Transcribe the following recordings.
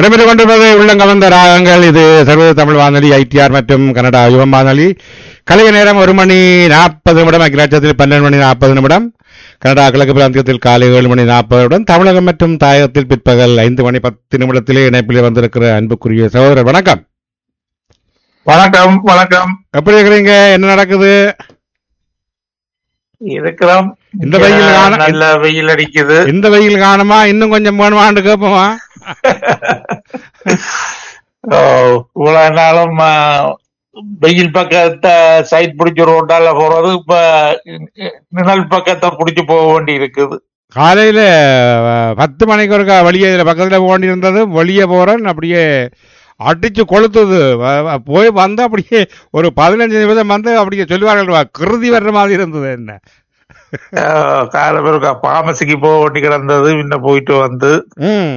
இடம்பெற்றுக் கொண்டிருப்பது உள்ளங்கவர்ந்த ராகங்கள் இது சர்வதேச தமிழ் வானொலி ஐடிஆர் மற்றும் கனடா யுவம் வானொலி கலைய நேரம் ஒரு மணி நாற்பது நிமிடம் அகிலாட்சத்தில் பன்னெண்டு மணி நாற்பது நிமிடம் கனடா கிழக்கு பிராந்தியத்தில் காலை ஏழு மணி நாற்பது நிமிடம் தமிழகம் மற்றும் தாயகத்தில் பிற்பகல் ஐந்து மணி பத்து நிமிடத்திலே இணைப்பில் வந்திருக்கிற அன்புக்குரிய சகோதரர் வணக்கம் வணக்கம் வணக்கம் எப்படி இருக்கிறீங்க என்ன நடக்குது இருக்கிறோம் இந்த வெயில் காண- நல்ல வெயில் அடிக்குது இந்த வெயில் காணுமா இன்னும் கொஞ்சம் வேணுமான்னு கேட்போமா ஓ, இவ்வளவு நாளும் ஆ, வெயில் பக்கத்தை சைட் பிடிச்சு ரோட்டால போறது இப்ப நிழல் பக்கத்தை பிடிச்சு போக வேண்டி இருக்குது காலையில அஹ், பத்து மணிக்கு ஒருக்கா வெளியே இதுல பக்கத்துல போண்டி இருந்தது வெளியே போறேன் அப்படியே அடிச்சு கொளுத்துது வ- வ- போய் வந்து அப்படியே ஒரு பதினஞ்சு நிமிஷம் வந்து அப்படியே சொல்லுவார்கள் வா, கிருதி வர்ற மாதிரி இருந்தது என்ன கால பேருக்கு பாமசிக்கு போக வேண்டி கிடந்தது இன்ன போயிட்டு வந்து ம்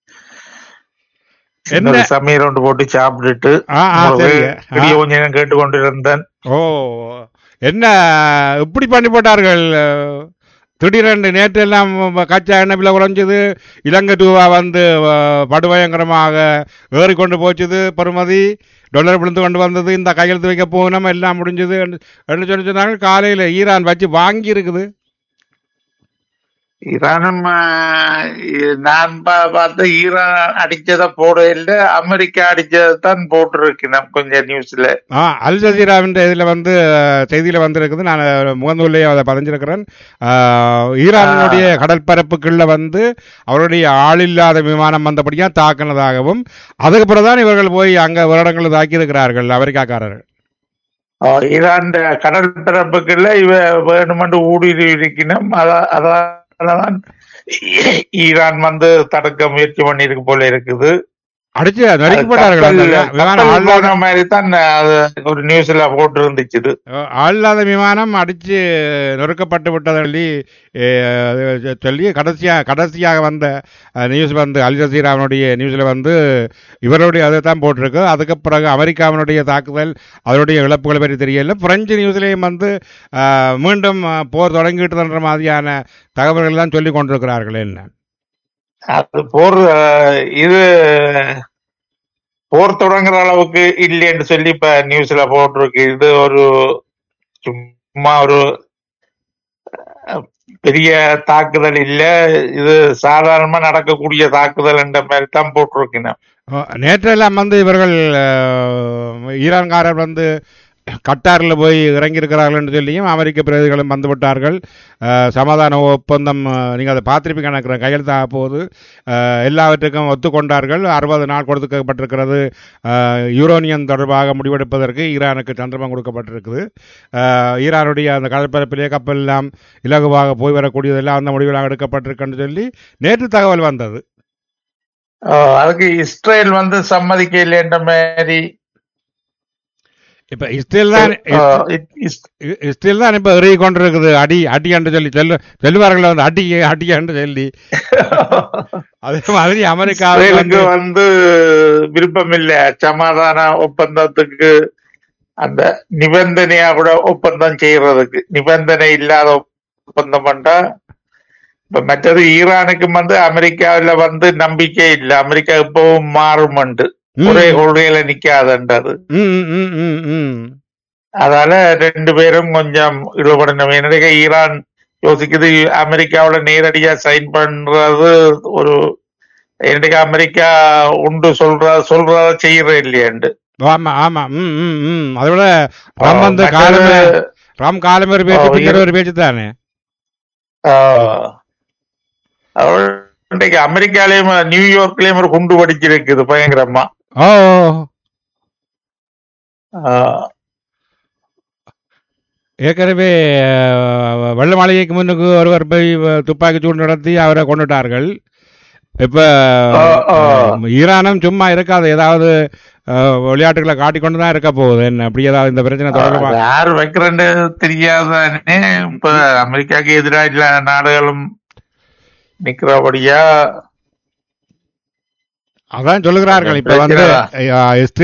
சின்ன ஒரு சமையல் ஒன்று போட்டு சாப்பிட்டுட்டு ஆ ஆ உங்களுக்கு சரி பெரிய கொஞ்ச நேரம் கேட்டுக்கொண்டிருந்தேன் ஓ என்ன இப்படி பண்ணி போட்டார்கள் திடீரென்று நேற்று எல்லாம் கச்சா எண்ணெய் விலை குறைஞ்சது இலங்கை ரூபா வந்து அஹ், படுபயங்கரமாக ஏறிக்கொண்டு போச்சுது பெறுமதி டொலர் விழுந்து கொண்டு வந்தது இந்த கையெழுத்து வைக்க போகணும் எல்லாம் முடிஞ்சது என்று என்று சொல்லி சொன்னாங்க காலையில் ஈரான் வச்சு வாங்கி இருக்குது ஈரானும் ஆ, இ- நான் பா- பார்த்த ஈரான் அடிச்சத போட இல்ல அமெரிக்கா அடிச்சதை தான் போட்டிருக்கேன் கொஞ்சம் நியூஸ்ல ஆ அல் ஜசீராவின் இதில் வந்து செய்தியில் வந்திருக்குது நான் முகநூல்லையே அதை பதிஞ்சிருக்கிறேன் ஆஹ், ஈரானுடைய கடற்பரப்புக்குள்ள வந்து அவருடைய ஆளில்லாத விமானம் வந்தபடியாக தாக்கினதாகவும் அதுக்கப்புறம் தான் இவர்கள் போய் அங்கே ஒரு இடங்களில் தாக்கியிருக்கிறார்கள் அமெரிக்காக்காரர்கள் ஆ, ஈரான் கடல் பிறப்புக்குள்ள இவ வேணுமென்று ஊடுருவி இருக்கணும் அத- அதனாலதான் ஈரான் வந்து தடுக்க முயற்சி பண்ணிருக்கு போல இருக்குது அடிச்சு நறுக்கப்பட்டார்கள் அந்த கப்பல் விமானம் கப்பல் ஆளில்லாத போன மாதிரி தான் அது ஒரு நியூஸ்ல போட்டு இருந்துச்சு ஆளில்லாத விமானம் அடிச்சு நொறுக்கப்பட்டு விட்டதை சொல்லி அஹ், சொல்லி கடைசியாக கடைசியாக வந்த அஹ், நியூஸ் வந்து அல் ஜசீராவினுடைய நியூஸில் வந்து இவருடைய அதை தான் போட்டிருக்கு அதுக்கு பிறகு அமெரிக்காவினுடைய தாக்குதல் அதனுடைய இழப்புகளை பற்றி தெரியல பிரெஞ்சு நியூஸ்லேயும் வந்து அஹ், மீண்டும் அஹ், போர் தொடங்கிட்டுன்ற மாதிரியான தகவல்கள் தான் சொல்லி கொண்டிருக்கிறார்கள் என்ன அது போர் ஆ, இது போர் தொடங்குற அளவுக்கு இல்லைன்னு சொல்லி இப்ப நியூஸ்ல போட்டிருக்கு இது ஒரு சும்மா ஒரு அஹ், பெரிய தாக்குதல் இல்ல இது சாதாரணமா நடக்கக்கூடிய தாக்குதல் என்ற மாதிரி தான் போட்டிருக்கேன் அஹ், நேற்றெல்லாம் வந்து இவர்கள் அஹ், ஈரான்காரர் வந்து கட்டாரில் போய் இறங்கியிருக்கிறார்கள் என்று சொல்லியும் அமெரிக்க பிரதிகளும் வந்துவிட்டார்கள் அஹ், சமாதான ஒப்பந்தம் நீங்கள் அதை பார்த்திருப்பீங்க நினைக்கிறேன் கையெழுத்தாக போகுது அஹ், எல்லாவற்றுக்கும் ஒத்துக்கொண்டார்கள் அறுபது நாள் கொடுக்கப்பட்டிருக்கிறது அஹ், யூரோனியம் தொடர்பாக முடிவெடுப்பதற்கு ஈரானுக்கு சந்திரமம் கொடுக்கப்பட்டிருக்குது அஹ், ஈரானுடைய அந்த கடற்பரப்பிலே கப்பல் எல்லாம் இலகுவாக போய் வரக்கூடியதெல்லாம் அந்த முடிவுகளாக எடுக்கப்பட்டிருக்குன்னு சொல்லி நேற்று தகவல் வந்தது அஹ், அதுக்கு இஸ்ரேல் வந்து சம்மதிக்க இல்லைன்ற மாதிரி இப்ப இஸ்ரேல் தான் அஹ், இஸ்- இஸ்- இ- இஸ்ரேல் தான் இப்ப எறிய கொண்டிருக்குது அடி அடி என்று சொல்லி சொல்லு சொல்லுவார்கள் வந்து அடி அடி என்று சொல்லி அதே மாதிரி அமெரிக்காவுக்கு இஸ்ரேலுக்கு வந்து வந்து விருப்பம் இல்ல சமாதான ஒப்பந்தத்துக்கு அந்த நிபந்தனையா கூட ஒப்பந்தம் செய்யறதுக்கு நிபந்தனை இல்லாத ஒப்பந்தம் பண்ணா இப்ப மற்றது ஈரானுக்கு வந்து அமெரிக்காவில வந்து நம்பிக்கை இல்ல அமெரிக்கா எப்பவும் மாறுமண்டு ம், ஒரே கொள்கையில நிக்காதுன்றது ம், ம், ம், ம், ம். அதால ரெண்டு பேரும் கொஞ்சம் ஈடுபடணும் என்னுடைய ஈரான் யோசிக்குது அமெரிக்காவோட நேரடியா சைன் பண்றது ஒரு என்னுடைய அமெரிக்கா உண்டு சொல்ற சொல்றத செய்யற இல்லையாண்டு ஆமா ஆமா ம் ம் ம் அதை விட ராம் வந்து காலமே ராம் காலமே ஒரு பேச்சு ஆ, பின்னர் ஒரு பேச்சு தானே இன்றைக்கு அமெரிக்காலயும் நியூயார்க்லயும் ஒரு குண்டு வெடிச்சிருக்குது பயங்கரமா ஓ ஆஹ் ஏற்கனவே அஹ், வெள்ள மாளிகைக்கு முன்னுக்கு ஒருவர் போய் அஹ், துப்பாக்கி சூடு நடத்தி அவரை கொண்டுட்டார்கள் இப்ப ஆ, ஆ. அஹ், ஈரானும் சும்மா இருக்காது ஏதாவது அஹ், விளையாட்டுகளை காட்டிக்கொண்டு தான் இருக்க போகுது என்ன அப்படி ஏதாவது இந்த பிரச்சனை தொடர்பா அது யார் வைக்கிறேன்னு தெரியாதானே இப்ப அமெரிக்காக்கு எதிராக எல்லா நாடுகளும் நிக்கிறபடியா அதான் சொல்லுகிறார்கள் இப்ப வந்து பிரச்சனை அஹ்,